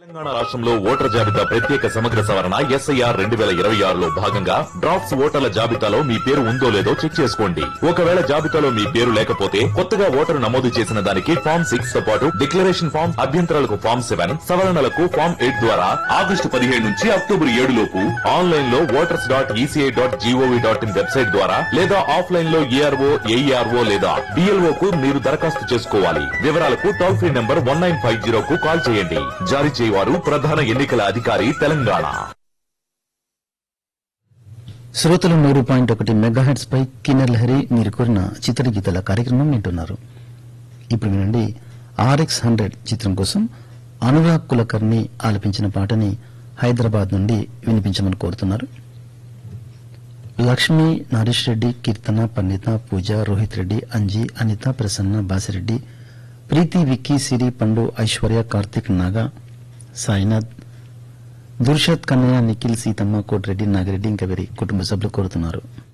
తెలంగాణ రాష్ట్రంలో ఓటర్ జాబితా ప్రత్యేక సమగ్ర సవరణ ఎస్ఐఆర్ రెండు వేల ఇరవై ఆరులో భాగంగా డ్రాఫ్ట్స్ ఓటర్ల జాబితాలో మీ పేరు ఉందో లేదో చెక్ చేసుకోండి ఒకవేళ జాబితాలో మీ పేరు లేకపోతే కొత్తగా ఓటరు నమోదు చేసిన దానికి ఫామ్ సిక్స్ తో పాటు డిక్లరేషన్ ఫామ్ అభ్యంతరాలకు ఫామ్ సెవెన్ సవరణలకు ఫామ్ ఎయిట్ ద్వారా ఆగస్టు పదిహేడు నుంచి అక్టోబర్ ఏడు లోపు ఆన్లైన్ లో voters dot ECI dot G O V dot in website ద్వారా లేదా ఆఫ్లైన్ లో ఏఆర్ఓ ఏఈఆర్ఓ లేదా డిఎల్ఓ కు మీరు దరఖాస్తు చేసుకోవాలి వివరాలకు toll free number one nine five zero కు కాల్ చేయండి జారీ చేయవారు ప్రధాన ఎన్నికల అధికారి తెలంగాణ శ్రోతలు నూరు పాయింట్ ఒకటి మెగాహెడ్స్ పై కిన్నెర్ లహరి మీరు కోరిన చిత్రగీతల కార్యక్రమం వింటున్నారు ఇప్పుడు వినండి ఆర్ఎక్స్ హండ్రెడ్ చిత్రం కోసం అనురాగ్ కులకర్ణి ఆలపించిన పాటని హైదరాబాద్ నుండి వినిపించమని కోరుతున్నారు లక్ష్మి నరేష్ రెడ్డి కీర్తన పన్నిత పూజ రోహిత్ రెడ్డి అంజీ అనిత ప్రసన్న బాసిరెడ్డి ప్రీతి విక్కీ సిరి పండు ఐశ్వర్య కార్తిక్ నాగా సాయినాథ్ దుర్షత్ కన్నయ్య నిఖిల్ సీతమ్మ కోటిరెడ్డి నాగిరెడ్డి ఇంకా వీరి కుటుంబ సభ్యులు కోరుతున్నారు